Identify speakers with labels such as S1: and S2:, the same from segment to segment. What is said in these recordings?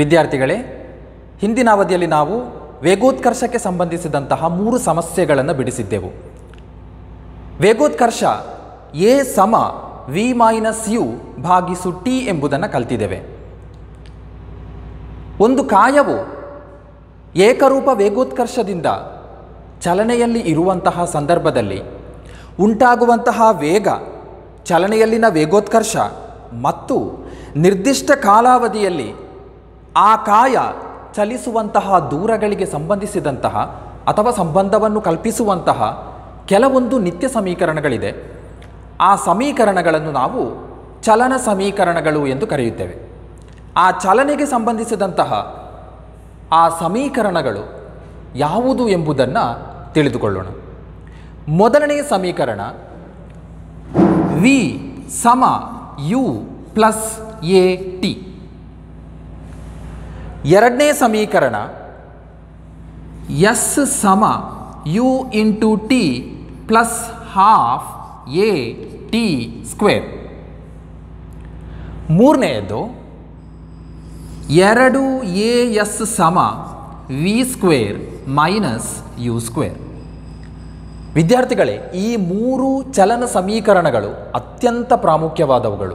S1: ವಿದ್ಯಾರ್ಥಿಗಳೇ ಹಿಂದಿನ ಅವಧಿಯಲ್ಲಿ ನಾವು ವೇಗೋತ್ಕರ್ಷಕ್ಕೆ ಸಂಬಂಧಿಸಿದಂತಹ ಮೂರು ಸಮಸ್ಯೆಗಳನ್ನು ಬಿಡಿಸಿದ್ದೆವು ವೇಗೋತ್ಕರ್ಷ ಎ ಸಮ ವಿ ಮೈನಸ್ ಯು ಭಾಗಿಸು ಟಿ ಎಂಬುದನ್ನು ಕಲ್ತಿದ್ದೇವೆ ಒಂದು ಕಾಯವು ಏಕರೂಪ ವೇಗೋತ್ಕರ್ಷದಿಂದ ಚಲನೆಯಲ್ಲಿ ಇರುವಂತಹ ಸಂದರ್ಭದಲ್ಲಿ ಉಂಟಾಗುವಂತಹ ವೇಗ ಚಲನೆಯಲ್ಲಿನ ವೇಗೋತ್ಕರ್ಷ ಮತ್ತು ನಿರ್ದಿಷ್ಟ ಕಾಲಾವಧಿಯಲ್ಲಿ ಆ ಕಾಯ ಚಲಿಸುವಂತಹ ದೂರಗಳಿಗೆ ಸಂಬಂಧಿಸಿದಂತಹ ಅಥವಾ ಸಂಬಂಧವನ್ನು ಕಲ್ಪಿಸುವಂತಹ ಕೆಲವೊಂದು ನಿತ್ಯ ಸಮೀಕರಣಗಳಿದೆ ಆ ಸಮೀಕರಣಗಳನ್ನು ನಾವು ಚಲನ ಸಮೀಕರಣಗಳು ಎಂದು ಕರೆಯುತ್ತೇವೆ ಆ ಚಲನೆಗೆ ಸಂಬಂಧಿಸಿದಂತಹ ಆ ಸಮೀಕರಣಗಳು ಯಾವುದು ಎಂಬುದನ್ನು ತಿಳಿದುಕೊಳ್ಳೋಣ ಮೊದಲನೆಯ ಸಮೀಕರಣ ವಿ ಸಮ ಯು ಪ್ಲಸ್ ಎ ಟಿ ಎರಡನೇ ಸಮೀಕರಣ ಎಸ್ ಸಮ U into T plus half A T square ಮೂರನೆಯದು ಎರಡು ಎ ಎಸ್ ಸಮ V square minus U square ವಿದ್ಯಾರ್ಥಿಗಳೇ ಈ ಮೂರು ಚಲನ ಸಮೀಕರಣಗಳು ಅತ್ಯಂತ ಪ್ರಾಮುಖ್ಯವಾದವುಗಳು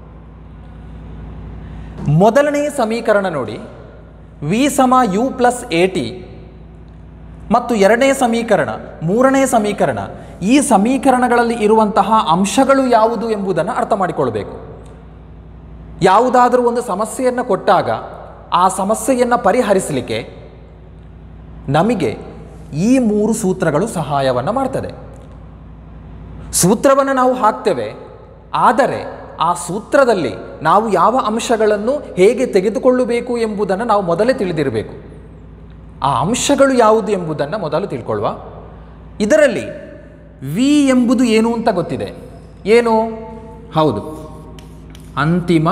S1: ಮೊದಲನೇ ಸಮೀಕರಣ ನೋಡಿ ವಿ ಸಮ ಯು ಪ್ಲಸ್ ಎ ಟಿ ಮತ್ತು ಎರಡನೇ ಸಮೀಕರಣ ಮೂರನೇ ಸಮೀಕರಣ ಈ ಸಮೀಕರಣಗಳಲ್ಲಿ ಇರುವಂತಹ ಅಂಶಗಳು ಯಾವುದು ಎಂಬುದನ್ನು ಅರ್ಥ ಮಾಡಿಕೊಳ್ಬೇಕು ಯಾವುದಾದರೂ ಒಂದು ಸಮಸ್ಯೆಯನ್ನು ಕೊಟ್ಟಾಗ ಆ ಸಮಸ್ಯೆಯನ್ನು ಪರಿಹರಿಸಲಿಕ್ಕೆ ನಮಗೆ ಈ ಮೂರು ಸೂತ್ರಗಳು ಸಹಾಯವನ್ನು ಮಾಡ್ತದೆ ಸೂತ್ರವನ್ನು ನಾವು ಹಾಕ್ತೇವೆ ಆದರೆ ಆ ಸೂತ್ರದಲ್ಲಿ ನಾವು ಯಾವ ಅಂಶಗಳನ್ನು ಹೇಗೆ ತೆಗೆದುಕೊಳ್ಳಬೇಕು ಎಂಬುದನ್ನು ನಾವು ಮೊದಲೇ ತಿಳಿದಿರಬೇಕು ಆ ಅಂಶಗಳು ಯಾವುದು ಎಂಬುದನ್ನು ಮೊದಲು ತಿಳ್ಕೊಳ್ಳುವ ಇದರಲ್ಲಿ ವಿ ಎಂಬುದು ಏನು ಅಂತ ಗೊತ್ತಿದೆ ಏನು ಹೌದು ಅಂತಿಮ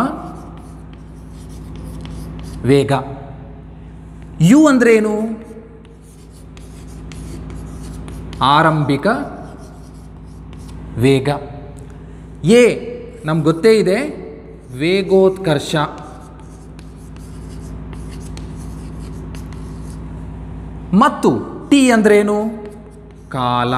S1: ವೇಗ ಯು ಅಂದ್ರೇನು ಆರಂಭಿಕ ವೇಗ ಎ ನಮ್ಗೆ ಗೊತ್ತೇ ಇದೆ ವೇಗೋತ್ಕರ್ಷ ಮತ್ತು ಟಿ ಅಂದ್ರೇನು ಕಾಲ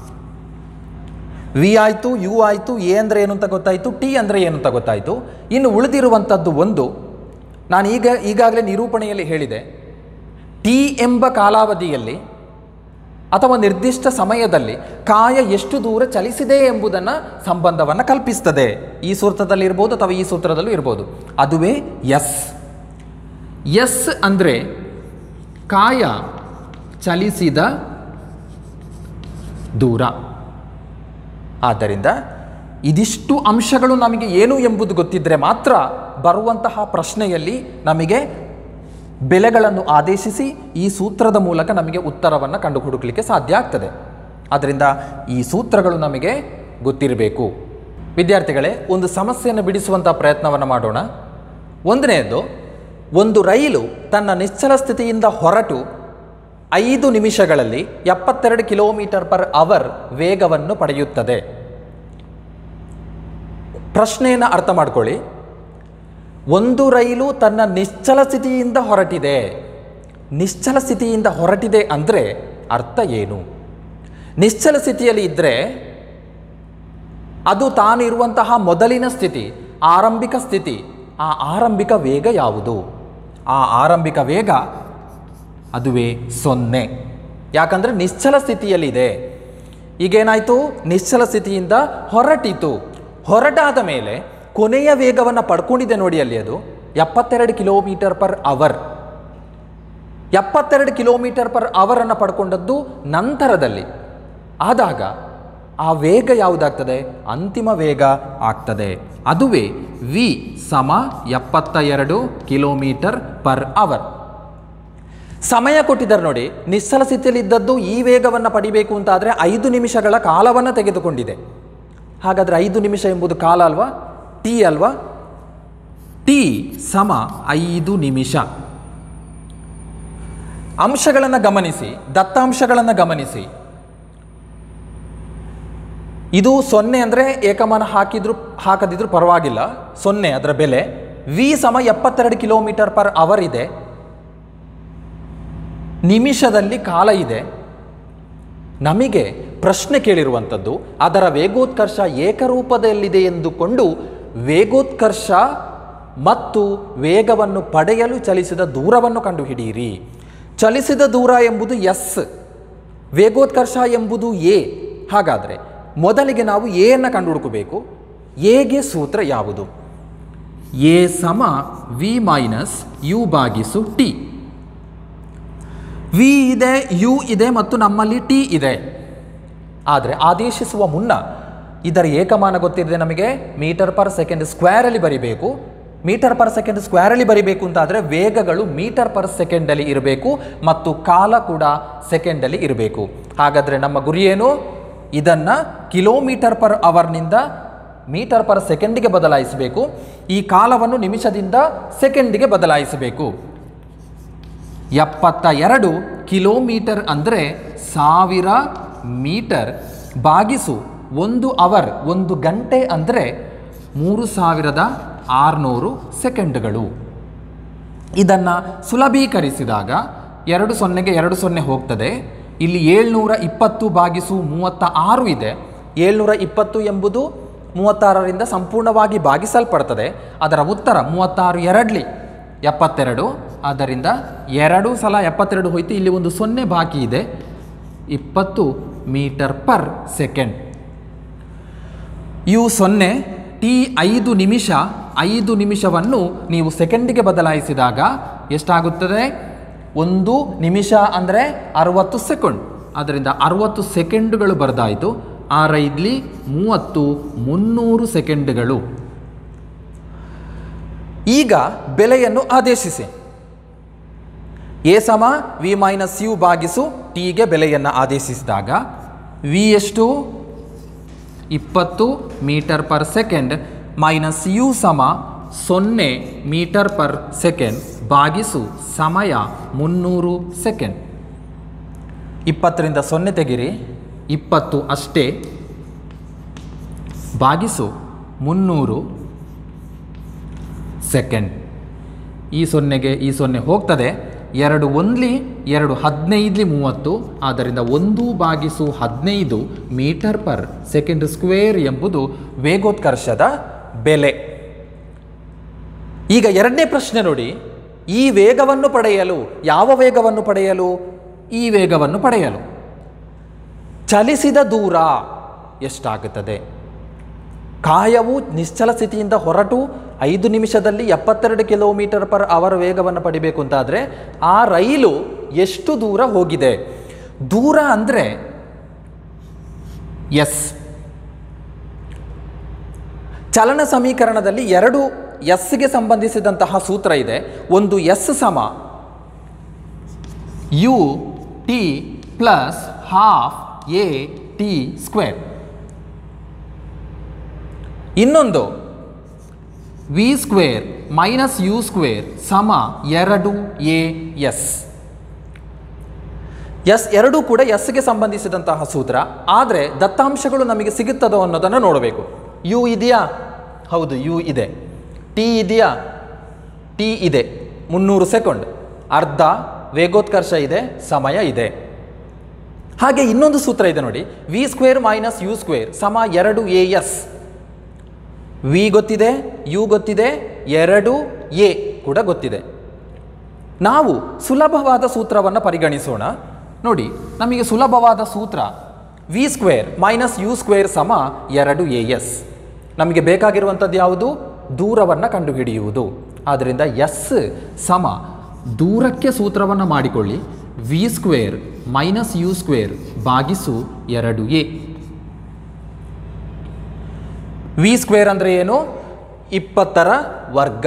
S1: ವಿ ಆಯಿತು ಯು ಆಯಿತು ಎ ಅಂದರೆ ಏನು ಅಂತ ಗೊತ್ತಾಯಿತು ಟಿ ಅಂದರೆ ಏನು ಅಂತ ಗೊತ್ತಾಯಿತು ಇನ್ನು ಉಳಿದಿರುವಂಥದ್ದು ಒಂದು ನಾನು ಈಗ ಈಗಾಗಲೇ ನಿರೂಪಣೆಯಲ್ಲಿ ಹೇಳಿದೆ ಟಿ ಎಂಬ ಕಾಲಾವಧಿಯಲ್ಲಿ ಅಥವಾ ನಿರ್ದಿಷ್ಟ ಸಮಯದಲ್ಲಿ ಕಾಯ ಎಷ್ಟು ದೂರ ಚಲಿಸಿದೆ ಎಂಬುದನ್ನು ಸಂಬಂಧವನ್ನು ಕಲ್ಪಿಸ್ತದೆ ಈ ಸೂತ್ರದಲ್ಲಿ ಇರ್ಬೋದು ಅಥವಾ ಈ ಸೂತ್ರದಲ್ಲೂ ಇರ್ಬೋದು ಅದುವೇ ಎಸ್ ಎಸ್ ಅಂದರೆ ಕಾಯ ಚಲಿಸಿದ ದೂರ ಆದ್ದರಿಂದ ಇದಿಷ್ಟು ಅಂಶಗಳು ನಮಗೆ ಏನು ಎಂಬುದು ಗೊತ್ತಿದ್ದರೆ ಮಾತ್ರ ಬರುವಂತಹ ಪ್ರಶ್ನೆಯಲ್ಲಿ ನಮಗೆ ಬೆಲೆಗಳನ್ನು ಆದೇಶಿಸಿ ಈ ಸೂತ್ರದ ಮೂಲಕ ನಮಗೆ ಉತ್ತರವನ್ನು ಕಂಡು ಹುಡುಕಲಿಕ್ಕೆ ಸಾಧ್ಯ ಆಗ್ತದೆ ಆದ್ದರಿಂದ ಈ ಸೂತ್ರಗಳು ನಮಗೆ ಗೊತ್ತಿರಬೇಕು ವಿದ್ಯಾರ್ಥಿಗಳೇ ಒಂದು ಸಮಸ್ಯೆಯನ್ನು ಬಿಡಿಸುವಂಥ ಪ್ರಯತ್ನವನ್ನು ಮಾಡೋಣ ಒಂದನೆಯದು ಒಂದು ರೈಲು ತನ್ನ ನಿಶ್ಚಲ ಸ್ಥಿತಿಯಿಂದ ಹೊರಟು ಐದು ನಿಮಿಷಗಳಲ್ಲಿ ಎಪ್ಪತ್ತೆರಡು ಕಿಲೋಮೀಟರ್ ಪರ್ ಅವರ್ ವೇಗವನ್ನು ಪಡೆಯುತ್ತದೆ ಪ್ರಶ್ನೆಯನ್ನು ಅರ್ಥ ಮಾಡ್ಕೊಳ್ಳಿ ಒಂದು ರೈಲು ತನ್ನ ನಿಶ್ಚಲ ಸ್ಥಿತಿಯಿಂದ ಹೊರಟಿದೆ ನಿಶ್ಚಲ ಸ್ಥಿತಿಯಿಂದ ಹೊರಟಿದೆ ಅಂದರೆ ಅರ್ಥ ಏನು ನಿಶ್ಚಲ ಸ್ಥಿತಿಯಲ್ಲಿ ಇದ್ದರೆ ಅದು ತಾನಿರುವಂತಹ ಮೊದಲಿನ ಸ್ಥಿತಿ ಆರಂಭಿಕ ಸ್ಥಿತಿ ಆ ಆರಂಭಿಕ ವೇಗ ಯಾವುದು ಆ ಆರಂಭಿಕ ವೇಗ ಅದುವೇ ಸೊನ್ನೆ ಯಾಕಂದರೆ ನಿಶ್ಚಲ ಸ್ಥಿತಿಯಲ್ಲಿದೆ ಈಗೇನಾಯಿತು ನಿಶ್ಚಲ ಸ್ಥಿತಿಯಿಂದ ಹೊರಟಿತು ಹೊರಟಾದ ಮೇಲೆ ಕೊನೆಯ ವೇಗವನ್ನು ಪಡ್ಕೊಂಡಿದೆ ನೋಡಿ ಅಲ್ಲಿ ಅದು ಎಪ್ಪತ್ತೆರಡು ಕಿಲೋಮೀಟರ್ ಪರ್ ಅವರ್ ಎಪ್ಪತ್ತೆರಡು ಕಿಲೋಮೀಟರ್ ಪರ್ ಅವರನ್ನು ಪಡ್ಕೊಂಡದ್ದು ನಂತರದಲ್ಲಿ ಆದಾಗ ಆ ವೇಗ ಯಾವುದಾಗ್ತದೆ ಅಂತಿಮ ವೇಗ ಆಗ್ತದೆ ಅದುವೇ ವಿ ಸಮ ಎಪ್ಪತ್ತ ಎರಡು ಕಿಲೋಮೀಟರ್ ಪರ್ ಅವರ್ ಸಮಯ ಕೊಟ್ಟಿದ್ದಾರೆ ನೋಡಿ ನಿಶ್ಚಲ ಸ್ಥಿತಿಯಲ್ಲಿ ಇದ್ದದ್ದು ಈ ವೇಗವನ್ನು ಪಡಿಬೇಕು ಅಂತಾದರೆ ಐದು ನಿಮಿಷಗಳ ಕಾಲವನ್ನು ತೆಗೆದುಕೊಂಡಿದೆ ಹಾಗಾದರೆ ಐದು ನಿಮಿಷ ಎಂಬುದು ಕಾಲ ಅಲ್ವಾ ಟಿ ಅಲ್ವಾ ಟಿ ಸಮ ಐದು ನಿಮಿಷ ಅಂಶಗಳನ್ನು ಗಮನಿಸಿ ದತ್ತಾಂಶಗಳನ್ನು ಗಮನಿಸಿ ಇದು ಸೊನ್ನೆ ಅಂದರೆ ಏಕಮಾನ ಹಾಕಿದ್ರು ಹಾಕದಿದ್ರು ಪರವಾಗಿಲ್ಲ ಸೊನ್ನೆ ಅದರ ಬೆಲೆ ವಿ ಸಮ ಎಪ್ಪತ್ತೆರಡು ಕಿಲೋಮೀಟರ್ ಪರ್ ಅವರ್ ಇದೆ ನಿಮಿಷದಲ್ಲಿ ಕಾಲ ಇದೆ ನಮಗೆ ಪ್ರಶ್ನೆ ಕೇಳಿರುವಂಥದ್ದು ಅದರ ವೇಗೋತ್ಕರ್ಷ ಏಕರೂಪದಲ್ಲಿದೆ ಎಂದುಕೊಂಡು ವೇಗೋತ್ಕರ್ಷ ಮತ್ತು ವೇಗವನ್ನು ಪಡೆಯಲು ಚಲಿಸಿದ ದೂರವನ್ನು ಕಂಡುಹಿಡಿಯಿರಿ ಚಲಿಸಿದ ದೂರ ಎಂಬುದು ಎಸ್ ವೇಗೋತ್ಕರ್ಷ ಎಂಬುದು ಎ ಹಾಗಾದರೆ ಮೊದಲಿಗೆ ನಾವು ಎಯನ್ನು ಕಂಡುಹುಡುಕಬೇಕು ಎಗೆ ಸೂತ್ರ ಯಾವುದು ಎ ಸಮ ವಿ ಮೈನಸ್ ಯು ಬಾಗಿಸು ಟಿ ವಿ ಇದೆ ಯು ಇದೆ ಮತ್ತು ನಮ್ಮಲ್ಲಿ ಟಿ ಇದೆ ಆದರೆ ಆದೇಶಿಸುವ ಮುನ್ನ ಇದರ ಏಕಮಾನ ಗೊತ್ತಿದೆ ನಮಗೆ ಮೀಟರ್ ಪರ್ ಸೆಕೆಂಡ್ ಸ್ಕ್ವೇರಲ್ಲಿ ಬರಿಬೇಕು ಮೀಟರ್ ಪರ್ ಸೆಕೆಂಡ್ ಸ್ಕ್ವೇರಲ್ಲಿ ಬರಿಬೇಕು ಅಂತಾದರೆ ವೇಗಗಳು ಮೀಟರ್ ಪರ್ ಸೆಕೆಂಡಲ್ಲಿ ಇರಬೇಕು ಮತ್ತು ಕಾಲ ಕೂಡ ಸೆಕೆಂಡಲ್ಲಿ ಇರಬೇಕು ಹಾಗಾದರೆ ನಮ್ಮ ಗುರಿ ಏನು ಇದನ್ನು ಕಿಲೋಮೀಟರ್ ಪರ್ ಅವರ್ನಿಂದ ಮೀಟರ್ ಪರ್ ಸೆಕೆಂಡಿಗೆ ಬದಲಾಯಿಸಬೇಕು ಈ ಕಾಲವನ್ನು ನಿಮಿಷದಿಂದ ಸೆಕೆಂಡಿಗೆ ಬದಲಾಯಿಸಬೇಕು ಎಪ್ಪತ್ತ ಎರಡು ಕಿಲೋಮೀಟರ್ ಅಂದರೆ ಸಾವಿರ ಮೀಟರ್ ಬಾಗಿಸು ಒಂದು ಅವರ್ ಒಂದು ಗಂಟೆ ಅಂದರೆ ಮೂರು ಸಾವಿರದ ಆರುನೂರು ಸೆಕೆಂಡ್ಗಳು ಇದನ್ನು ಸುಲಭೀಕರಿಸಿದಾಗ ಎರಡು ಸೊನ್ನೆಗೆ ಎರಡು ಸೊನ್ನೆ ಹೋಗ್ತದೆ ಇಲ್ಲಿ ಏಳ್ನೂರ ಇಪ್ಪತ್ತು ಬಾಗಿಸು ಮೂವತ್ತ ಆರು ಇದೆ ಏಳ್ನೂರ ಇಪ್ಪತ್ತು ಎಂಬುದು ಮೂವತ್ತಾರರಿಂದ ಸಂಪೂರ್ಣವಾಗಿ ಭಾಗಿಸಲ್ಪಡ್ತದೆ ಅದರ ಉತ್ತರ ಮೂವತ್ತಾರು ಎರಡ್ಲಿ ಎಪ್ಪತ್ತೆರಡು ಆದ್ದರಿಂದ ಎರಡು ಸಲ ಎಪ್ಪತ್ತೆರಡು ಹೋಯ್ತು ಇಲ್ಲಿ ಒಂದು ಸೊನ್ನೆ ಬಾಕಿ ಇದೆ ಇಪ್ಪತ್ತು ಮೀಟರ್ ಪರ್ ಸೆಕೆಂಡ್ ಇವು ಸೊನ್ನೆ ಟಿ ಐದು ನಿಮಿಷ ಐದು ನಿಮಿಷವನ್ನು ನೀವು ಸೆಕೆಂಡಿಗೆ ಬದಲಾಯಿಸಿದಾಗ ಎಷ್ಟಾಗುತ್ತದೆ ಒಂದು ನಿಮಿಷ ಅಂದರೆ ಅರವತ್ತು ಸೆಕೆಂಡ್ ಅದರಿಂದ ಅರವತ್ತು ಸೆಕೆಂಡುಗಳು ಬರೆದಾಯಿತು ಆರೈದ್ಲಿ ಮೂವತ್ತು ಮುನ್ನೂರು ಸೆಕೆಂಡ್ಗಳು ಈಗ ಬೆಲೆಯನ್ನು ಆದೇಶಿಸಿ ಎ ಸಮ ವಿ ಮೈನಸ್ ಯು ಬಾಗಿಸು ಟಿಗೆ ಬೆಲೆಯನ್ನು ಆದೇಶಿಸಿದಾಗ ವಿ ಎಷ್ಟು ಇಪ್ಪತ್ತು metre per second minus U ಸಮ ಸೊನ್ನೆ ಮೀಟರ್ ಪರ್ ಸೆಕೆಂಡ್ ಬಾಗಿಸು ಸಮಯ ಮುನ್ನೂರು ಸೆಕೆಂಡ್ ಇಪ್ಪತ್ತರಿಂದ ಸೊನ್ನೆ ತೆಗಿರಿ ಇಪ್ಪತ್ತು ಅಷ್ಟೇ ಬಾಗಿಸು ಮುನ್ನೂರು ಸೆಕೆಂಡ್ ಈ ಸೊನ್ನೆಗೆ ಈ ಸೊನ್ನೆ ಹೋಗ್ತದೆ ಎರಡು ಒಂದ್ಲಿ ಎರಡು ಹದಿನೈದ್ಲಿ ಮೂವತ್ತು ಆದ್ದರಿಂದ ಒಂದು ಬಾಗಿಸು ಹದಿನೈದು ಮೀಟರ್ ಪರ್ ಸೆಕೆಂಡ್ ಸ್ಕ್ವೇರ್ ಎಂಬುದು ವೇಗೋತ್ಕರ್ಷದ ಬೆಲೆ ಈಗ ಎರಡನೇ ಪ್ರಶ್ನೆ ನೋಡಿ ಈ ವೇಗವನ್ನು ಪಡೆಯಲು ಯಾವ ವೇಗವನ್ನು ಪಡೆಯಲು ಈ ವೇಗವನ್ನು ಪಡೆಯಲು ಚಲಿಸಿದ ದೂರ ಎಷ್ಟಾಗುತ್ತದೆ ಕಾಯವು ನಿಶ್ಚಲ ಸ್ಥಿತಿಯಿಂದ ಹೊರಟು ಐದು ನಿಮಿಷದಲ್ಲಿ ಎಪ್ಪತ್ತೆರಡು ಕಿಲೋಮೀಟರ್ ಪರ್ ಅವರ್ ವೇಗವನ್ನು ಪಡಿಬೇಕು ಅಂತಾದರೆ ಆ ರೈಲು ಎಷ್ಟು ದೂರ ಹೋಗಿದೆ ದೂರ ಅಂದರೆ ಎಸ್ ಚಲನ ಸಮೀಕರಣದಲ್ಲಿ ಎರಡು ಎಸ್ಗೆ ಸಂಬಂಧಿಸಿದಂತಹ ಸೂತ್ರ ಇದೆ ಒಂದು ಎಸ್ ಸಮ U T plus half A T square ಇನ್ನೊಂದು V square minus U square ಸಮ ಎರಡು ಎ ಎಸ್ ಎಸ್ ಎರಡೂ ಕೂಡ ಎಸ್ಗೆ ಸಂಬಂಧಿಸಿದಂತಹ ಸೂತ್ರ ಆದರೆ ದತ್ತಾಂಶಗಳು ನಮಗೆ ಸಿಗುತ್ತದೋ ಅನ್ನೋದನ್ನು ನೋಡಬೇಕು ಯು ಇದೆಯಾ ಹೌದು ಯು ಇದೆ ಟಿ ಇದೆಯಾ ಟಿ ಇದೆ ಮುನ್ನೂರು ಸೆಕೆಂಡ್ ಅರ್ಧ ವೇಗೋತ್ಕರ್ಷ ಇದೆ ಸಮಯ ಇದೆ ಹಾಗೆ ಇನ್ನೊಂದು ಸೂತ್ರ ಇದೆ ನೋಡಿ V square minus U square ಸಮ ಎರಡು ಎ ಎಸ್ ವಿ ಗೊತ್ತಿದೆ ಯು ಗೊತ್ತಿದೆ ಎರಡು ಎ ಕೂಡ ಗೊತ್ತಿದೆ ನಾವು ಸುಲಭವಾದ ಸೂತ್ರವನ್ನು ಪರಿಗಣಿಸೋಣ ನೋಡಿ ನಮಗೆ ಸುಲಭವಾದ ಸೂತ್ರ V square minus U square ಸಮ ಎರಡು ಎ ಎಸ್ ನಮಗೆ ಬೇಕಾಗಿರುವಂಥದ್ದು ಯಾವುದು ದೂರವನ್ನು ಕಂಡುಹಿಡಿಯುವುದು ಆದ್ದರಿಂದ ಎಸ್ ಸಮ ದೂರಕ್ಕೆ ಸೂತ್ರವನ್ನು ಮಾಡಿಕೊಳ್ಳಿ V square minus U square ಬಾಗಿಸು ಎರಡು ಎ ವಿ ಸ್ಕ್ವೇರ್ ಅಂದರೆ ಏನು ಇಪ್ಪತ್ತರ ವರ್ಗ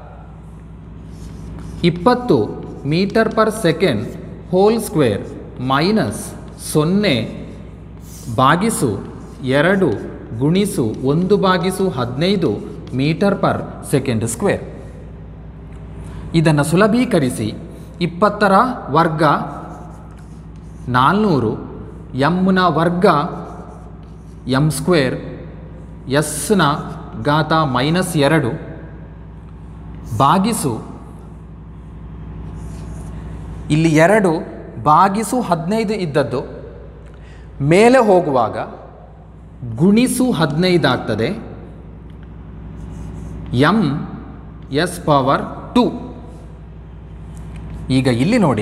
S1: ಇಪ್ಪತ್ತು metre per second whole square minus ಸೊನ್ನೆ ಬಾಗಿಸು ಎರಡು ಗುಣಿಸು ಒಂದು ಬಾಗಿಸು ಹದಿನೈದು ಮೀಟರ್ ಪರ್ ಸೆಕೆಂಡ್ ಸ್ಕ್ವೇರ್ ಇದನ್ನು ಸುಲಭೀಕರಿಸಿ ಇಪ್ಪತ್ತರ ವರ್ಗ ನಾಲ್ನೂರು ಎಮ್ನ ವರ್ಗ ಎಮ್ ಸ್ಕ್ವೇರ್ ಎಸ್ನ ಘಾತ ಮೈನಸ್ ಎರಡು ಬಾಗಿಸು ಇಲ್ಲಿ ಎರಡು ಬಾಗಿಸು ಹದಿನೈದು ಇದ್ದದ್ದು ಮೇಲೆ ಹೋಗುವಾಗ ಗುಣಿಸು ಹದಿನೈದು ಆಗ್ತದೆ ಎಂ ಎಸ್ ಪವರ್ ಟು ಈಗ ಇಲ್ಲಿ ನೋಡಿ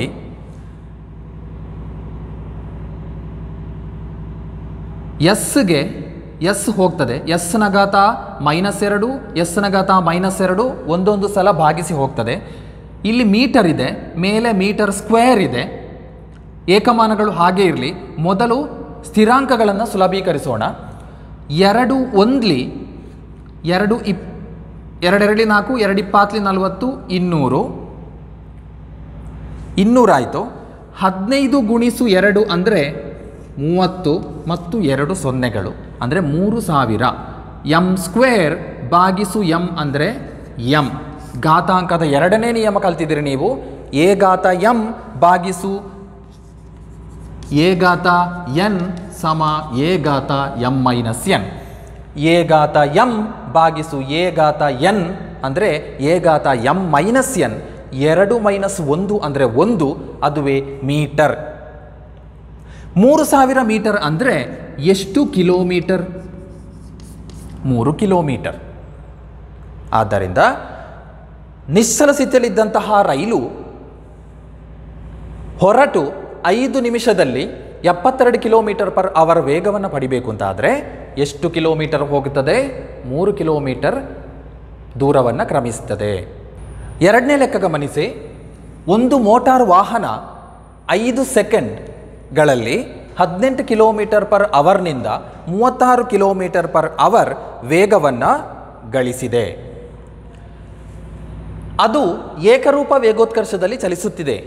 S1: ಎಸ್ಗೆ ಎಸ್ ಹೋಗ್ತದೆ ಎಸ್ ನಗಾತ ಮೈನಸ್ ಎರಡು ಎಸ್ ನಗಾತ ಮೈನಸ್ ಎರಡು ಒಂದೊಂದು ಸಲ ಭಾಗಿಸಿ ಹೋಗ್ತದೆ ಇಲ್ಲಿ ಮೀಟರ್ ಇದೆ ಮೇಲೆ ಮೀಟರ್ ಸ್ಕ್ವೇರ್ ಇದೆ ಏಕಮಾನಗಳು ಹಾಗೆ ಇರಲಿ ಮೊದಲು ಸ್ಥಿರಾಂಕಗಳನ್ನು ಸುಲಭೀಕರಿಸೋಣ ಎರಡು ಒಂದ್ಲಿ ಎರಡು ಇಪ್ ಎರಡೆರಡಿ ನಾಲ್ಕು ಎರಡು ಇಪ್ಪತ್ತಲಿ ನಲವತ್ತು ಇನ್ನೂರು ಇನ್ನೂರಾಯಿತು ಹದಿನೈದು ಗುಣಿಸು ಎರಡು ಅಂದರೆ ಮೂವತ್ತು ಮತ್ತು ಎರಡು ಸೊನ್ನೆಗಳು ಅಂದರೆ ಮೂರು ಸಾವಿರ ಎಮ್ ಸ್ಕ್ವೇರ್ ಬಾಗಿಸು ಎಮ್ ಅಂದರೆ ಎಮ್ ಘಾತಾಂಕದ ಎರಡನೇ ನಿಯಮ ಕಲ್ತಿದ್ದೀರಿ ನೀವು ಎ ಘಾತ ಎಮ್ ಬಾಗಿಸು ಎ ಘಾತ ಎನ್ ಸಮ ಎ ಘಾತ ಎಮ್ ಮೈನಸ್ ಎನ್ ಎ ಘಾತ ಎಂ ಬಾಗಿಸು ಎ ಘಾತ ಎನ್ ಅಂದರೆ ಎ ಘಾತ ಎಂ ಮೈನಸ್ ಎನ್ ಎರಡು ಮೈನಸ್ ಒಂದು ಅಂದರೆ ಒಂದು ಅದುವೇ ಮೀಟರ್ ಮೂರು ಸಾವಿರ ಮೀಟರ್ ಅಂದರೆ ಎಷ್ಟು ಕಿಲೋಮೀಟರ್ ಮೂರು ಕಿಲೋಮೀಟರ್ ಆದ್ದರಿಂದ ನಿಶ್ಚಲ ಸ್ಥಿತಿಯಲ್ಲಿದ್ದಂತಹ ರೈಲು ಹೊರಟು ಐದು ನಿಮಿಷದಲ್ಲಿ ಎಪ್ಪತ್ತೆರಡು ಕಿಲೋಮೀಟರ್ ಪರ್ ಅವರ್ ವೇಗವನ್ನು ಪಡಿಬೇಕು ಅಂತಾದರೆ ಎಷ್ಟು ಕಿಲೋಮೀಟರ್ ಹೋಗುತ್ತದೆ ಮೂರು ಕಿಲೋಮೀಟರ್ ದೂರವನ್ನು ಕ್ರಮಿಸುತ್ತದೆ ಎರಡನೇ ಲೆಕ್ಕ ಗಮನಿಸಿ ಒಂದು ಮೋಟಾರ್ ವಾಹನ ಐದು ಸೆಕೆಂಡ್ಗಳಲ್ಲಿ ಹದಿನೆಂಟು ಕಿಲೋಮೀಟರ್ ಪರ್ ಅವರ್ನಿಂದ ಮೂವತ್ತಾರು ಕಿಲೋಮೀಟರ್ ಪರ್ ಅವರ್ ವೇಗವನ್ನು ಗಳಿಸಿದೆ ಅದು ಏಕರೂಪ ವೇಗೋತ್ಕರ್ಷದಲ್ಲಿ ಚಲಿಸುತ್ತಿದೆ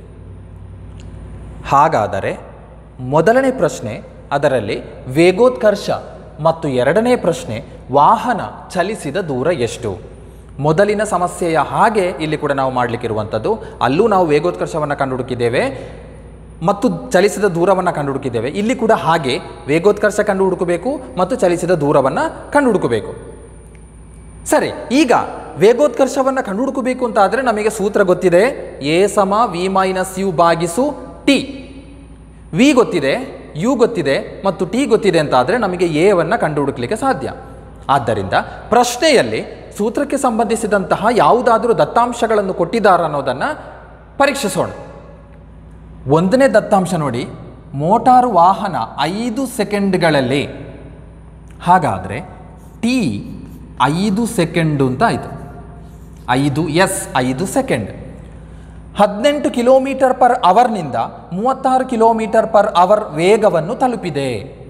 S1: ಹಾಗಾದರೆ ಮೊದಲನೇ ಪ್ರಶ್ನೆ ಅದರಲ್ಲಿ ವೇಗೋತ್ಕರ್ಷ ಮತ್ತು ಎರಡನೇ ಪ್ರಶ್ನೆ ವಾಹನ ಚಲಿಸಿದ ದೂರ ಎಷ್ಟು ಮೊದಲಿನ ಸಮಸ್ಯೆಯ ಹಾಗೆ ಇಲ್ಲಿ ಕೂಡ ನಾವು ಮಾಡಲಿಕ್ಕಿರುವಂಥದ್ದು ಅಲ್ಲೂ ನಾವು ವೇಗೋತ್ಕರ್ಷವನ್ನು ಕಂಡುಹುಡುಕಿದ್ದೇವೆ ಮತ್ತು ಚಲಿಸಿದ ದೂರವನ್ನು ಕಂಡುಹುಡುಕಿದ್ದೇವೆ ಇಲ್ಲಿ ಕೂಡ ಹಾಗೆ ವೇಗೋತ್ಕರ್ಷ ಕಂಡು ಹುಡುಕಬೇಕು ಮತ್ತು ಚಲಿಸಿದ ದೂರವನ್ನು ಕಂಡುಹುಡುಕಬೇಕು ಸರಿ ಈಗ ವೇಗೋತ್ಕರ್ಷವನ್ನು ಕಂಡುಹುಡುಕಬೇಕು ಅಂತ ಆದರೆ ನಮಗೆ ಸೂತ್ರ ಗೊತ್ತಿದೆ ಎ ಸಮ ವಿ ಮೈನಸ್ ಯು ಬಾಗಿಸು ಟಿ ವಿ ಗೊತ್ತಿದೆ ಯು ಗೊತ್ತಿದೆ ಮತ್ತು ಟಿ ಗೊತ್ತಿದೆ ಅಂತ ಆದರೆ ನಮಗೆ ಎವನ್ನು ಕಂಡುಹುಡುಕಲಿಕ್ಕೆ ಸಾಧ್ಯ ಆದ್ದರಿಂದ ಪ್ರಶ್ನೆಯಲ್ಲಿ ಸೂತ್ರಕ್ಕೆ ಸಂಬಂಧಿಸಿದಂತಹ ಯಾವುದಾದರೂ ದತ್ತಾಂಶಗಳನ್ನು ಕೊಟ್ಟಿದ್ದಾರ ಅನ್ನೋದನ್ನು ಪರೀಕ್ಷಿಸೋಣ ಒಂದನೇ ದತ್ತಾಂಶ ನೋಡಿ ಮೋಟಾರು ವಾಹನ ಐದು ಸೆಕೆಂಡ್ಗಳಲ್ಲಿ ಹಾಗಾದರೆ ಟಿ ಐದು ಸೆಕೆಂಡು ಅಂತ ಆಯಿತು ಐದು ಎಸ್ ಐದು ಸೆಕೆಂಡ್ ಹದಿನೆಂಟು ಕಿಲೋಮೀಟರ್ ಪರ್ ಅವರ್ನಿಂದ ಮೂವತ್ತಾರು ಕಿಲೋಮೀಟರ್ ಪರ್ ಅವರ್ ವೇಗವನ್ನು ತಲುಪಿದೆ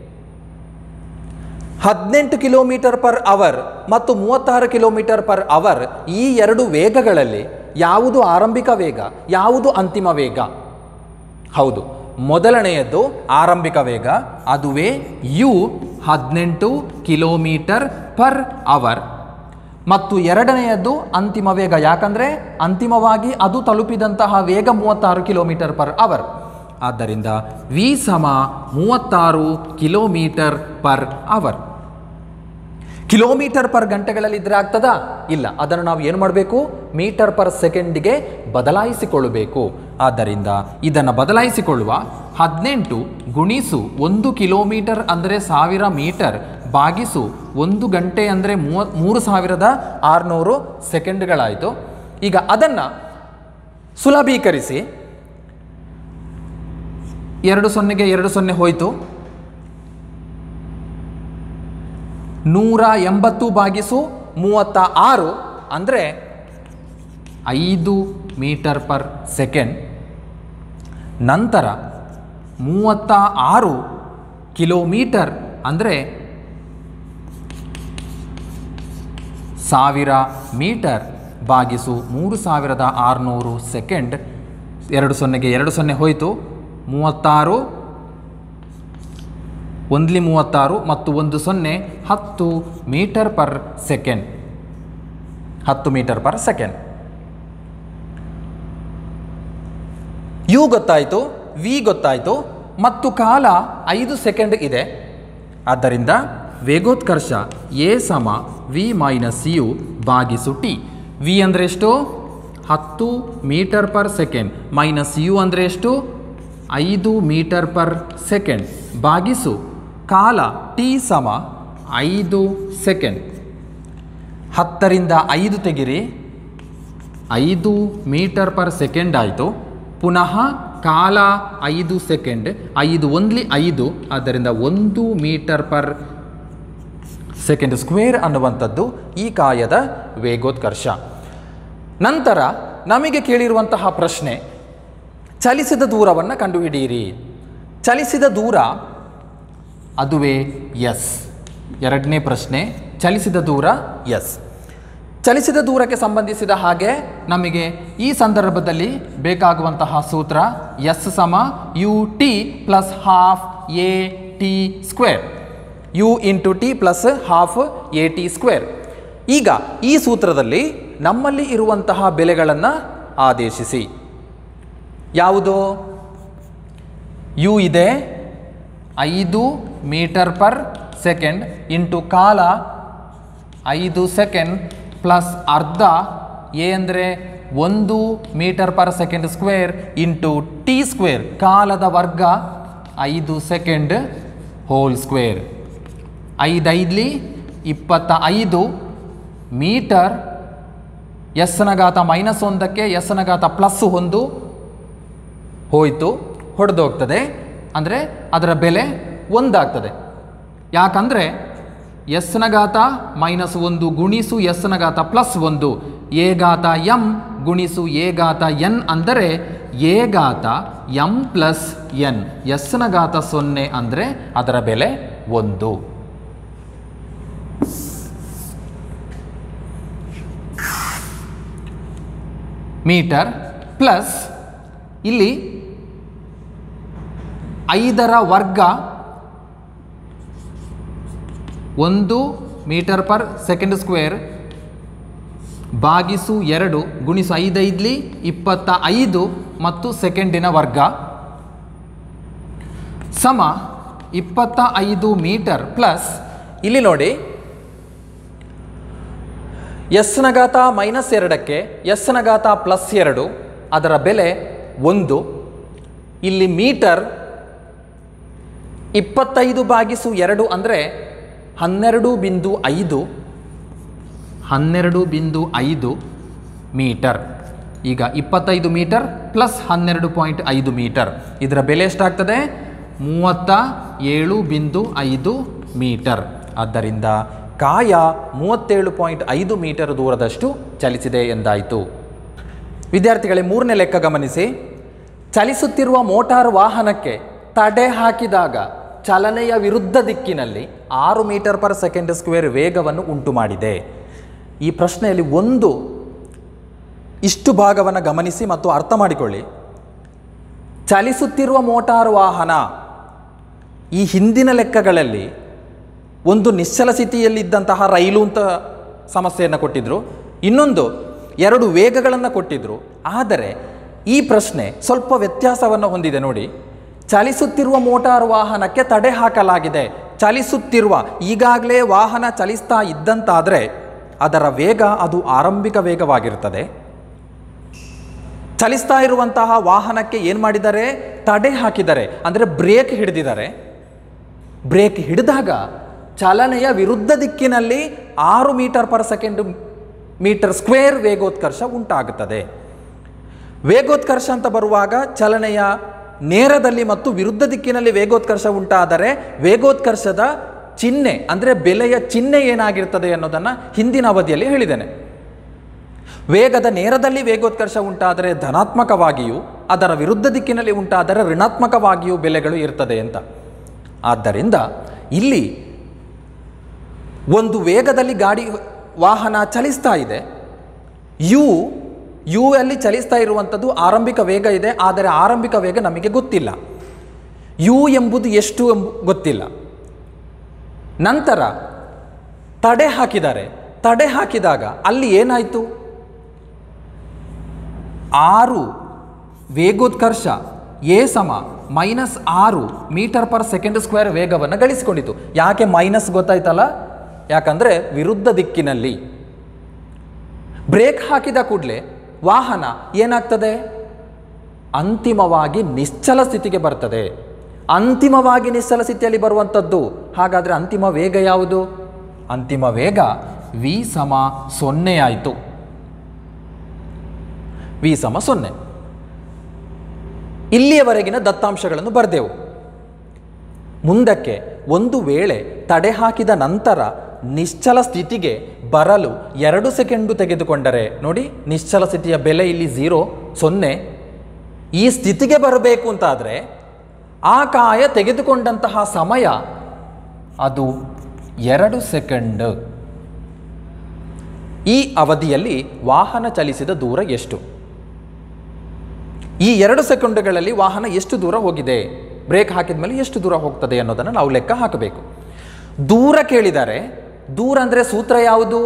S1: ಹದಿನೆಂಟು ಕಿಲೋಮೀಟರ್ ಪರ್ ಅವರ್ ಮತ್ತು ಮೂವತ್ತಾರು ಕಿಲೋಮೀಟರ್ ಪರ್ ಅವರ್ ಈ ಎರಡು ವೇಗಗಳಲ್ಲಿ ಯಾವುದು ಆರಂಭಿಕ ವೇಗ ಯಾವುದು ಅಂತಿಮ ವೇಗ ಹೌದು ಮೊದಲನೆಯದ್ದು ಆರಂಭಿಕ ವೇಗ ಅದುವೇ ಯು ಹದಿನೆಂಟು ಕಿಲೋಮೀಟರ್ ಪರ್ ಅವರ್ ಮತ್ತು ಎರಡನೆಯದ್ದು ಅಂತಿಮ ವೇಗ ಯಾಕಂದರೆ ಅಂತಿಮವಾಗಿ ಅದು ತಲುಪಿದಂತಹ ವೇಗ ಮೂವತ್ತಾರು ಕಿಲೋಮೀಟರ್ ಪರ್ ಅವರ್ ಆದ್ದರಿಂದ ವಿ ಸಮ ಮೂವತ್ತಾರು kilometre per hour kilometre per ಗಂಟೆಗಳಲ್ಲಿ ಇದ್ರೆ ಆಗ್ತದಾ ಇಲ್ಲ ಅದನ್ನು ನಾವು ಏನು ಮಾಡಬೇಕು ಮೀಟರ್ ಪರ್ ಸೆಕೆಂಡಿಗೆ ಬದಲಾಯಿಸಿಕೊಳ್ಳಬೇಕು ಆದ್ದರಿಂದ ಇದನ್ನು ಬದಲಾಯಿಸಿಕೊಳ್ಳುವ ಹದಿನೆಂಟು ಗುಣಿಸು ಒಂದು ಕಿಲೋಮೀಟರ್ ಅಂದರೆ ಸಾವಿರ ಮೀಟರ್ ಬಾಗಿಸು ಒಂದು ಗಂಟೆ ಅಂದರೆ ಮೂವ ಮೂರು ಸಾವಿರದ ಆರುನೂರು ಸೆಕೆಂಡ್ಗಳಾಯಿತು ಈಗ ಅದನ್ನು ಸುಲಭೀಕರಿಸಿ ಎರಡು ಸೊನ್ನೆಗೆ ಎರಡು ಸೊನ್ನೆ ಹೋಯಿತು ನೂರ ಎಂಬತ್ತು ಬಾಗಿಸು ಮೂವತ್ತ ಆರು ಅಂದರೆ ಐದು ಮೀಟರ್ ಪರ್ ಸೆಕೆಂಡ್ ನಂತರ ಮೂವತ್ತ ಆರು ಕಿಲೋಮೀಟರ್ ಅಂದರೆ ಸಾವಿರ ಮೀಟರ್ ಬಾಗಿಸು ಮೂರು ಸಾವಿರದ ಆರುನೂರು ಸೆಕೆಂಡ್ ಎರಡು ಸೊನ್ನೆಗೆ ಎರಡು ಸೊನ್ನೆ ಹೋಯಿತು ಮೂವತ್ತಾರು ಒಂದ್ಲಿ ಮೂವತ್ತಾರು ಮತ್ತು ಒಂದು ಸೊನ್ನೆ ಹತ್ತು ಮೀಟರ್ ಪರ್ ಸೆಕೆಂಡ್ ಹತ್ತು ಮೀಟರ್ ಪರ್ ಸೆಕೆಂಡ್ ಯು ಗೊತ್ತಾಯಿತು ವಿ ಗೊತ್ತಾಯಿತು ಮತ್ತು ಕಾಲ ಐದು ಸೆಕೆಂಡ್ ಇದೆ ಆದ್ದರಿಂದ ವೇಗೋತ್ಕರ್ಷ ಎ ಸಮ ವಿ ಮೈನಸ್ ಯು ಬಾಗಿಸು ಟಿ ವಿ ಅಂದರೆ ಎಷ್ಟು ಹತ್ತು metre per second minus U ಅಂದರೆ ಎಷ್ಟು ಐದು ಮೀಟರ್ ಪರ್ ಸೆಕೆಂಡ್ ಭಾಗಿಸು ಕಾಲ ಟಿ ಸಮ ಐದು ಸೆಕೆಂಡ್ ಹತ್ತರಿಂದ ಐದು ತೆಗಿರಿ ಐದು ಮೀಟರ್ ಪರ್ ಸೆಕೆಂಡ್ ಆಯಿತು ಪುನಃ ಕಾಲ ಐದು ಸೆಕೆಂಡ್ ಐದು ಒಂದ್ಲಿ ಐದು ಆದ್ದರಿಂದ ಒಂದು ಮೀಟರ್ ಪರ್ ಸೆಕೆಂಡ್ ಸ್ಕ್ವೇರ್ ಅನ್ನುವಂಥದ್ದು ಈ ಕಾಯದ ವೇಗೋತ್ಕರ್ಷ ನಂತರ ನಮಗೆ ಕೇಳಿರುವಂತಹ ಪ್ರಶ್ನೆ ಚಲಿಸಿದ ದೂರವನ್ನು ಕಂಡುಹಿಡಿಯಿರಿ ಚಲಿಸಿದ ದೂರ ಅದುವೇ ಎಸ್ ಎರಡನೇ ಪ್ರಶ್ನೆ ಚಲಿಸಿದ ದೂರ ಎಸ್ ಚಲಿಸಿದ ದೂರಕ್ಕೆ ಸಂಬಂಧಿಸಿದ ಹಾಗೆ ನಮಗೆ ಈ ಸಂದರ್ಭದಲ್ಲಿ ಬೇಕಾಗುವಂತಹ ಸೂತ್ರ ಎಸ್ ಸಮ U T plus half A T square U into T plus half A T square ಈಗ ಈ ಸೂತ್ರದಲ್ಲಿ ನಮ್ಮಲ್ಲಿ ಇರುವಂತಹ ಬೆಲೆಗಳನ್ನು ಆದೇಶಿಸಿ ಯಾವುದು ಯು ಇದೆ ಐದು ಮೀಟರ್ ಪರ್ ಸೆಕೆಂಡ್ ಇಂಟು ಕಾಲ ಐದು ಸೆಕೆಂಡ್ ಪ್ಲಸ್ ಅರ್ಧ ಎ ಅಂದರೆ ಒಂದು metre per second square into T square ಕಾಲದ ವರ್ಗ ಐದು ಸೆಕೆಂಡ್ ಹೋಲ್ ಸ್ಕ್ವೇರ್ ಐದೈದ್ಲಿ ಇಪ್ಪತ್ತ ಐದು ಮೀಟರ್ ಎಸ್ನ ಘಾತ ಮೈನಸ್ ಒಂದಕ್ಕೆ ಎಸ್ನ ಘಾತ ಪ್ಲಸ್ ಒಂದು ಹೋಯಿತು ಹೊಡೆದೋಗ್ತದೆ ಅಂದರೆ ಅದರ ಬೆಲೆ ಒಂದಾಗ್ತದೆ ಯಾಕಂದರೆ ಎಸ್ನ ಘಾತ ಮೈನಸ್ ಒಂದು ಗುಣಿಸು ಎಸ್ನ ಘಾತ ಪ್ಲಸ್ ಒಂದು ಎ ಘಾತ ಎಂ ಗುಣಿಸು ಎ ಘಾತ ಎನ್ ಅಂದರೆ ಎ ಘಾತ ಎಂ ಪ್ಲಸ್ ಎನ್ ಎಸ್ನ ಘಾತ ಸೊನ್ನೆ ಅಂದರೆ ಅದರ ಬೆಲೆ ಒಂದು ಮೀಟರ್ ಪ್ಲಸ್ ಇಲ್ಲಿ ಐದರ ವರ್ಗ ಒಂದು ಮೀಟರ್ ಪರ್ ಸೆಕೆಂಡ್ ಸ್ಕ್ವೇರ್ ಬಾಗಿಸು ಎರಡು ಗುಣಿಸು ಐದೈದ್ಲಿ ಇಪ್ಪತ್ತ ಐದು ಮತ್ತು ಸೆಕೆಂಡಿನ ವರ್ಗ ಸಮ ಇಪ್ಪತ್ತ ಐದು ಮೀಟರ್ ಪ್ಲಸ್ ಇಲ್ಲಿ ನೋಡಿ ಎಸ್ನ ಘಾತ ಮೈನಸ್ ಎರಡಕ್ಕೆ ಎಸ್ನ ಘಾತ ಪ್ಲಸ್ ಎರಡು ಅದರ ಬೆಲೆ ಒಂದು ಇಲ್ಲಿ ಮೀಟರ್ ಇಪ್ಪತ್ತೈದು ಬಾಗಿಸು ಎರಡು ಅಂದರೆ ಹನ್ನೆರಡು ಬಿಂದು ಐದು ಹನ್ನೆರಡು ಬಿಂದು ಐದು ಮೀಟರ್ ಈಗ ಇಪ್ಪತ್ತೈದು ಮೀಟರ್ ಪ್ಲಸ್ ಹನ್ನೆರಡು ಪಾಯಿಂಟ್ ಐದು ಮೀಟರ್ ಇದರ ಬೆಲೆ ಎಷ್ಟಾಗ್ತದೆ ಮೂವತ್ತ ಏಳು ಬಿಂದು ಐದು ಮೀಟರ್ ಆದ್ದರಿಂದ ಕಾಯ ಮೂವತ್ತೇಳು ಪಾಯಿಂಟ್ ಐದು ಮೀಟರ್ ದೂರದಷ್ಟು ಚಲಿಸಿದೆ ಎಂದಾಯಿತು ವಿದ್ಯಾರ್ಥಿಗಳೇ ಮೂರನೇ ಲೆಕ್ಕ ಗಮನಿಸಿ ಚಲಿಸುತ್ತಿರುವ ಮೋಟಾರ್ ವಾಹನಕ್ಕೆ ತಡೆ ಹಾಕಿದಾಗ ಚಲನೆಯ ವಿರುದ್ಧ ದಿಕ್ಕಿನಲ್ಲಿ ಆರು ಮೀಟರ್ ಪರ್ ಸೆಕೆಂಡ್ ಸ್ಕ್ವೇರ್ ವೇಗವನ್ನು ಉಂಟು ಮಾಡಿದೆ ಈ ಪ್ರಶ್ನೆಯಲ್ಲಿ ಒಂದು ಇಷ್ಟು ಭಾಗವನ್ನು ಗಮನಿಸಿ ಮತ್ತು ಅರ್ಥ ಮಾಡಿಕೊಳ್ಳಿ ಚಲಿಸುತ್ತಿರುವ ಮೋಟಾರ್ ವಾಹನ ಈ ಹಿಂದಿನ ಲೆಕ್ಕಗಳಲ್ಲಿ ಒಂದು ನಿಶ್ಚಲ ಸ್ಥಿತಿಯಲ್ಲಿದ್ದಂತಹ ರೈಲು ಅಂತ ಸಮಸ್ಯೆಯನ್ನು ಕೊಟ್ಟಿದ್ರು ಇನ್ನೊಂದು ಎರಡು ವೇಗಗಳನ್ನು ಕೊಟ್ಟಿದ್ರು ಆದರೆ ಈ ಪ್ರಶ್ನೆ ಸ್ವಲ್ಪ ವ್ಯತ್ಯಾಸವನ್ನು ಹೊಂದಿದೆ ನೋಡಿ ಚಲಿಸುತ್ತಿರುವ ಮೋಟಾರ್ ವಾಹನಕ್ಕೆ ತಡೆ ಹಾಕಲಾಗಿದೆ ಚಲಿಸುತ್ತಿರುವ ಈಗಾಗಲೇ ವಾಹನ ಚಲಿಸ್ತಾ ಇದ್ದಂತಾದರೆ ಅದರ ವೇಗ ಅದು ಆರಂಭಿಕ ವೇಗವಾಗಿರ್ತದೆ ಚಲಿಸ್ತಾ ಇರುವಂತಹ ವಾಹನಕ್ಕೆ ಏನು ಮಾಡಿದ್ದಾರೆ ತಡೆ ಹಾಕಿದ್ದಾರೆ ಅಂದರೆ ಬ್ರೇಕ್ ಹಿಡಿದಿದ್ದಾರೆ ಬ್ರೇಕ್ ಹಿಡಿದಾಗ ಚಲನೆಯ ವಿರುದ್ಧ ದಿಕ್ಕಿನಲ್ಲಿ ಆರು metre per second metre square ವೇಗೋತ್ಕರ್ಷ ಉಂಟಾಗುತ್ತದೆ ವೇಗೋತ್ಕರ್ಷ ಅಂತ ಬರುವಾಗ ಚಲನೆಯ ನೇರದಲ್ಲಿ ಮತ್ತು ವಿರುದ್ಧ ದಿಕ್ಕಿನಲ್ಲಿ ವೇಗೋತ್ಕರ್ಷ ಉಂಟಾದರೆ ವೇಗೋತ್ಕರ್ಷದ ಚಿಹ್ನೆ ಅಂದರೆ ಬೆಲೆಯ ಚಿಹ್ನೆ ಏನಾಗಿರ್ತದೆ ಅನ್ನೋದನ್ನು ಹಿಂದಿನ ಅವಧಿಯಲ್ಲಿ ಹೇಳಿದ್ದೇನೆ ವೇಗದ ನೇರದಲ್ಲಿ ವೇಗೋತ್ಕರ್ಷ ಉಂಟಾದರೆ ಧನಾತ್ಮಕವಾಗಿಯೂ ಅದರ ವಿರುದ್ಧ ದಿಕ್ಕಿನಲ್ಲಿ ಉಂಟಾದರೆ ಋಣಾತ್ಮಕವಾಗಿಯೂ ಬೆಲೆಗಳು ಇರ್ತದೆ ಅಂತ ಆದ್ದರಿಂದ ಇಲ್ಲಿ ಒಂದು ವೇಗದಲ್ಲಿ ಗಾಡಿ ವಾಹನ ಚಲಿಸ್ತಾ ಇದೆ ಯು ಯು ಅಲ್ಲಿ ಚಲಿಸ್ತಾ ಇರುವಂಥದ್ದು ಆರಂಭಿಕ ವೇಗ ಇದೆ ಆದರೆ ಆರಂಭಿಕ ವೇಗ ನಮಗೆ ಗೊತ್ತಿಲ್ಲ ಯು ಎಂಬುದು ಎಷ್ಟು ಎಂಬು ಗೊತ್ತಿಲ್ಲ ನಂತರ ತಡೆ ಹಾಕಿದ್ದಾರೆ ತಡೆ ಹಾಕಿದಾಗ ಅಲ್ಲಿ ಏನಾಯಿತು ಆರು ವೇಗೋತ್ಕರ್ಷ ಎ ಸಮ ಮೈನಸ್ ಆರು ಮೀಟರ್ ಪರ್ ಸೆಕೆಂಡ್ ಸ್ಕ್ವೇರ್ ವೇಗವನ್ನು ಗಳಿಸಿಕೊಂಡಿತು ಯಾಕೆ ಮೈನಸ್ ಗೊತ್ತಾಯ್ತಲ್ಲ ಯಾಕಂದರೆ ವಿರುದ್ಧ ದಿಕ್ಕಿನಲ್ಲಿ ಬ್ರೇಕ್ ಹಾಕಿದ ಕೂಡಲೇ ವಾಹನ ಏನಾಗ್ತದೆ ಅಂತಿಮವಾಗಿ ನಿಶ್ಚಲ ಸ್ಥಿತಿಗೆ ಬರ್ತದೆ ಅಂತಿಮವಾಗಿ ನಿಶ್ಚಲ ಸ್ಥಿತಿಯಲ್ಲಿ ಬರುವಂಥದ್ದು ಹಾಗಾದರೆ ಅಂತಿಮ ವೇಗ ಯಾವುದು ಅಂತಿಮ ವೇಗ ವಿ ಸಮ ಸೊನ್ನೆ ಆಯಿತು ವಿ ಸಮ ಸೊನ್ನೆ ಇಲ್ಲಿಯವರೆಗಿನ ದತ್ತಾಂಶಗಳನ್ನು ಬರೆದೆವು ಮುಂದಕ್ಕೆ ಒಂದು ವೇಳೆ ತಡೆ ಹಾಕಿದ ನಂತರ ನಿಶ್ಚಲ ಸ್ಥಿತಿಗೆ ಬರಲು ಎರಡು ಸೆಕೆಂಡು ತೆಗೆದುಕೊಂಡರೆ ನೋಡಿ ನಿಶ್ಚಲ ಸ್ಥಿತಿಯ ಬೆಲೆ ಇಲ್ಲಿ ಝೀರೋ ಸೊನ್ನೆ ಈ ಸ್ಥಿತಿಗೆ ಬರಬೇಕು ಅಂತಾದರೆ ಆ ಕಾಯ ತೆಗೆದುಕೊಂಡಂತಹ ಸಮಯ ಅದು ಎರಡು ಸೆಕೆಂಡ್ ಈ ಅವಧಿಯಲ್ಲಿ ವಾಹನ ಚಲಿಸಿದ ದೂರ ಎಷ್ಟು ಈ ಎರಡು ಸೆಕೆಂಡುಗಳಲ್ಲಿ ವಾಹನ ಎಷ್ಟು ದೂರ ಹೋಗಿದೆ ಬ್ರೇಕ್ ಹಾಕಿದ ಮೇಲೆ ಎಷ್ಟು ದೂರ ಹೋಗ್ತದೆ ಅನ್ನೋದನ್ನು ನಾವು ಲೆಕ್ಕ ಹಾಕಬೇಕು ದೂರ ಕೇಳಿದರೆ ದೂರ ಅಂದರೆ ಸೂತ್ರ ಯಾವುದು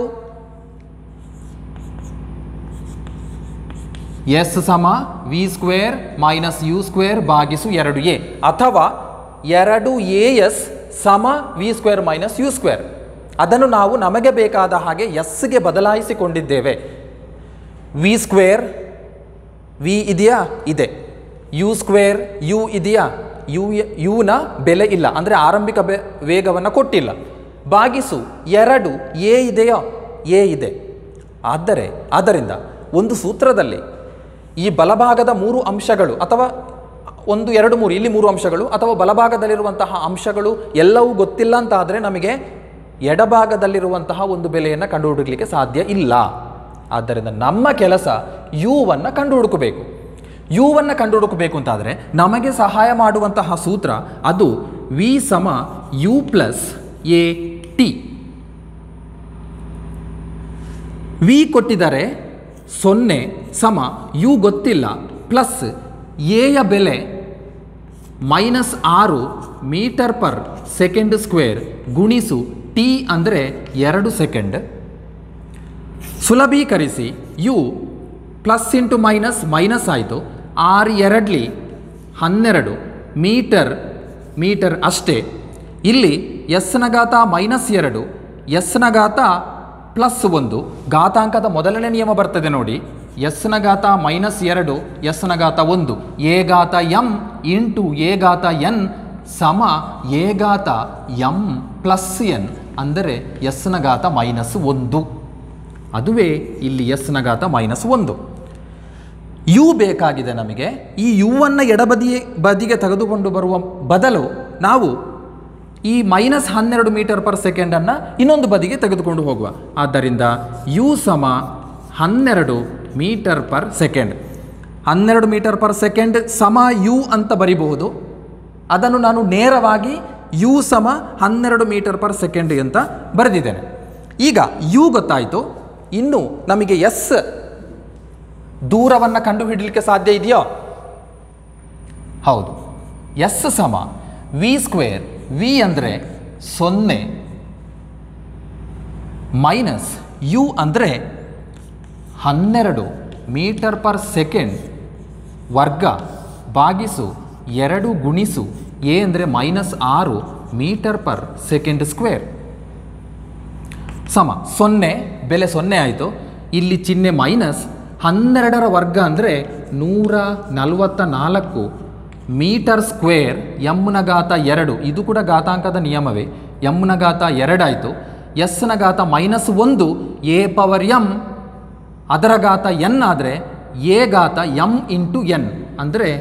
S1: ಎಸ್ ಸಮ V square minus U square ಭಾಗಿಸು ಎರಡು ಎ ಅಥವಾ ಎರಡು ಎ ಎಸ್ ಸಮ V square minus U square ಅದನ್ನು ನಾವು ನಮಗೆ ಬೇಕಾದ ಹಾಗೆ ಎಸ್ಗೆ ಬದಲಾಯಿಸಿಕೊಂಡಿದ್ದೇವೆ ವಿ ಸ್ಕ್ವೇರ್ ವಿ ಇದೆಯಾ ಇದೆ ಯು ಸ್ಕ್ವೇರ್ ಯು ಇದೆಯಾ ಯು ಯುನ ಬೆಲೆ ಇಲ್ಲ ಅಂದರೆ ಆರಂಭಿಕ ಬೆ ವೇಗವನ್ನು ಕೊಟ್ಟಿಲ್ಲ ಭಾಗಿಸು ಎರಡು ಎ ಇದೆಯೋ ಎ ಇದೆ ಆದರೆ ಆದ್ದರಿಂದ ಒಂದು ಸೂತ್ರದಲ್ಲಿ ಈ ಬಲಭಾಗದ ಮೂರು ಅಂಶಗಳು ಅಥವಾ ಒಂದು ಎರಡು ಮೂರು ಇಲ್ಲಿ ಮೂರು ಅಂಶಗಳು ಅಥವಾ ಬಲಭಾಗದಲ್ಲಿರುವಂತಹ ಅಂಶಗಳು ಎಲ್ಲವೂ ಗೊತ್ತಿಲ್ಲ ಅಂತ ಆದರೆ ನಮಗೆ ಎಡಭಾಗದಲ್ಲಿರುವಂತಹ ಒಂದು ಬೆಲೆಯನ್ನು ಕಂಡುಹುಡುಕಲಿಕ್ಕೆ ಸಾಧ್ಯ ಇಲ್ಲ ಆದ್ದರಿಂದ ನಮ್ಮ ಕೆಲಸ ಯುವನ್ನು ಕಂಡುಹುಡುಕಬೇಕು ಯುವನ್ನು ಕಂಡುಹುಡುಕಬೇಕು ಅಂತಾದರೆ ನಮಗೆ ಸಹಾಯ ಮಾಡುವಂತಹ ಸೂತ್ರ ಅದು ವಿ ಸಮ U plus A T V ಕೊಟ್ಟಿದ್ದಾರೆ ಸೊನ್ನೆ ಸಮ ಯು ಗೊತ್ತಿಲ್ಲ ಪ್ಲಸ್ ಎಯ ಬೆಲೆ ಮೈನಸ್ ಆರು ಮೀಟರ್ ಪರ್ ಸೆಕೆಂಡ್ ಸ್ಕ್ವೇರ್ ಗುಣಿಸು ಟಿ ಅಂದರೆ ಎರಡು ಸೆಕೆಂಡ್ ಸುಲಭೀಕರಿಸಿ U plus into minus minus ಆಯಿತು ಆರು ಎರಡ್ಲಿ ಹನ್ನೆರಡು ಮೀಟರ್ ಮೀಟರ್ ಅಷ್ಟೇ ಇಲ್ಲಿ ಎಸ್ನ ಘಾತ ಮೈನಸ್ ಎರಡು ಎಸ್ನ ಘಾತ ಪ್ಲಸ್ ಒಂದು ಘಾತಾಂಕದ ಮೊದಲನೇ ನಿಯಮ ಬರ್ತದೆ ನೋಡಿ ಎಸ್ನ ಘಾತ ಮೈನಸ್ ಎರಡು ಎಸ್ನ ಘಾತ ಒಂದು ಎ ಘಾತ ಎಂ ಇಂಟು ಎ ಘಾತ ಎನ್ ಸಮ ಎ ಘಾತ ಎಂ ಪ್ಲಸ್ ಎನ್ ಅಂದರೆ ಎಸ್ನ ಘಾತ ಮೈನಸ್ ಒಂದು ಅದುವೇ ಇಲ್ಲಿ ಎಸ್ನ ಘಾತ ಮೈನಸ್ ಒಂದು ಯು ಬೇಕಾಗಿದೆ ನಮಗೆ ಈ ಯುವನ್ನು ಎಡಬದಿ ಬದಿಗೆ ತೆಗೆದುಕೊಂಡು ಬರುವ ಬದಲು ನಾವು ಈ ಮೈನಸ್ ಹನ್ನೆರಡು ಮೀಟರ್ ಪರ್ ಸೆಕೆಂಡನ್ನು ಇನ್ನೊಂದು ಬದಿಗೆ ತೆಗೆದುಕೊಂಡು ಹೋಗುವ ಆದ್ದರಿಂದ ಯು ಸಮ ಹನ್ನೆರಡು ಮೀಟರ್ ಪರ್ ಸೆಕೆಂಡ್ ಹನ್ನೆರಡು ಮೀಟರ್ ಪರ್ ಸೆಕೆಂಡ್ ಸಮ ಯು ಅಂತ ಬರಿಬಹುದು ಅದನ್ನು ನಾನು ನೇರವಾಗಿ ಯು ಸಮ ಹನ್ನೆರಡು ಮೀಟರ್ ಪರ್ ಸೆಕೆಂಡ್ ಅಂತ ಬರೆದಿದ್ದೇನೆ ಈಗ ಯು ಗೊತ್ತಾಯಿತು ಇನ್ನು ನಮಗೆ ಎಸ್ ದೂರವನ್ನು ಕಂಡುಹಿಡಲಿಕ್ಕೆ ಸಾಧ್ಯ ಇದೆಯೋ ಹೌದು ಎಸ್ ಸಮ ವಿ ಸ್ಕ್ವೇರ್ ವಿ ಅಂದರೆ ಸೊನ್ನೆ ಮೈನಸ್ ಯು ಅಂದರೆ ಹನ್ನೆರಡು ಮೀಟರ್ ಪರ್ ಸೆಕೆಂಡ್ ವರ್ಗ ಭಾಗಿಸು ಎರಡು ಗುಣಿಸು ಎ ಅಂದರೆ ಮೈನಸ್ ಆರು ಮೀಟರ್ ಪರ್ ಸೆಕೆಂಡ್ ಸ್ಕ್ವೇರ್ ಸಮ ಸೊನ್ನೆ ಬೆಲೆ ಸೊನ್ನೆ ಆಯಿತು ಇಲ್ಲಿ ಚಿಹ್ನೆ ಮೈನಸ್ ಹನ್ನೆರಡರ ವರ್ಗ ಅಂದರೆ ನೂರ ನಲವತ್ತ ನಾಲ್ಕು ಮೀಟರ್ ಸ್ಕ್ವೇರ್ ಎಮ್ನ ಘಾತ ಎರಡು ಇದು ಕೂಡ ಘಾತಾಂಕದ ನಿಯಮವೇ ಎಮ್ನ ಘಾತ ಎರಡಾಯಿತು ಎಸ್ನ ಘಾತ ಮೈನಸ್ ಒಂದು ಎ ಪವರ್ ಎಮ್ ಅದರ ಘಾತ ಎನ್ ಆದರೆ ಎ ಘಾತ ಎಮ್ ಇಂಟು ಎನ್ ಅಂದರೆ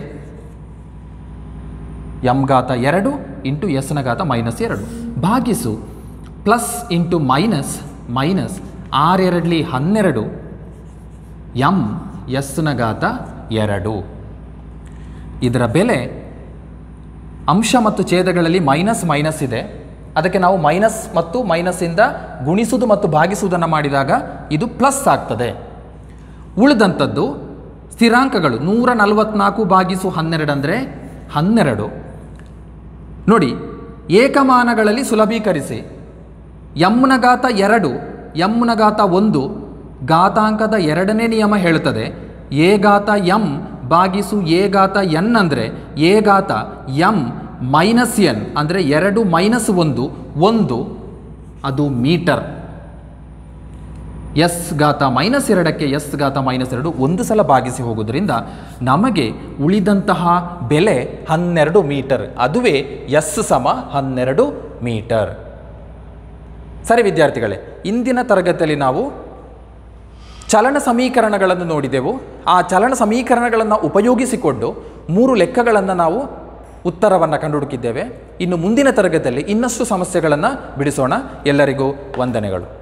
S1: ಎಮ್ ಘಾತ ಎರಡು ಇಂಟು ಎಸ್ನ ಘಾತ ಮೈನಸ್ ಎರಡು ಭಾಗಿಸು ಪ್ಲಸ್ ಇಂಟು ಮೈನಸ್ ಮೈನಸ್ ಆರೆರಡ್ಲಿ ಹನ್ನೆರಡು ಎಮ್ ಎಸ್ನ ಘಾತ ಎರಡು ಇದರ ಬೆಲೆ ಅಂಶ ಮತ್ತು ಛೇದಗಳಲ್ಲಿ ಮೈನಸ್ ಮೈನಸ್ ಇದೆ ಅದಕ್ಕೆ ನಾವು ಮೈನಸ್ ಮತ್ತು ಮೈನಸ್ಸಿಂದ ಗುಣಿಸುವುದು ಮತ್ತು ಭಾಗಿಸುವುದನ್ನು ಮಾಡಿದಾಗ ಇದು ಪ್ಲಸ್ ಆಗ್ತದೆ ಉಳಿದಂಥದ್ದು ಸ್ಥಿರಾಂಕಗಳು ನೂರ ನಲವತ್ನಾಲ್ಕು ಭಾಗಿಸು ಹನ್ನೆರಡು ಅಂದರೆ ಹನ್ನೆರಡು ನೋಡಿ ಏಕಮಾನಗಳಲ್ಲಿ ಸುಲಭೀಕರಿಸಿ ಎಮ್ನ ಘಾತ ಎರಡು ಎಮ್ನ ಘಾತ ಒಂದು ಘಾತಾಂಕದ ಎರಡನೇ ನಿಯಮ ಹೇಳುತ್ತದೆ ಎ ಘಾತ ಎಂ ಭಾಗಿಸು ಎ ಘಾತ ಎನ್ ಅಂದರೆ ಎ ಘಾತ ಎಂ ಮೈನಸ್ ಎನ್ ಅಂದರೆ ಎರಡು ಮೈನಸ್ ಒಂದು ಒಂದು ಅದು ಮೀಟರ್ ಎಸ್ ಘಾತ ಮೈನಸ್ ಎರಡಕ್ಕೆ ಎಸ್ ಘಾತ ಮೈನಸ್ ಎರಡು ಒಂದು ಸಲ ಭಾಗಿಸಿ ಹೋಗೋದ್ರಿಂದ ನಮಗೆ ಉಳಿದಂತಹ ಬೆಲೆ ಹನ್ನೆರಡು ಮೀಟರ್ ಅದುವೇ ಎಸ್ ಸಮ ಹನ್ನೆರಡು ಮೀಟರ್ ಸರಿ ವಿದ್ಯಾರ್ಥಿಗಳೇ ಇಂದಿನ ತರಗತಿಯಲ್ಲಿ ನಾವು ಚಲನ ಸಮೀಕರಣಗಳನ್ನು ನೋಡಿದೆವು ಆ ಚಲನ ಸಮೀಕರಣಗಳನ್ನು ಉಪಯೋಗಿಸಿಕೊಂಡು ಮೂರು ಲೆಕ್ಕಗಳನ್ನು ನಾವು ಉತ್ತರವನ್ನು ಕಂಡುಹುಡುಕಿದ್ದೇವೆ ಇನ್ನು ಮುಂದಿನ ತರಗತಿಯಲ್ಲಿ ಇನ್ನಷ್ಟು ಸಮಸ್ಯೆಗಳನ್ನು ಬಿಡಿಸೋಣ ಎಲ್ಲರಿಗೂ ವಂದನೆಗಳು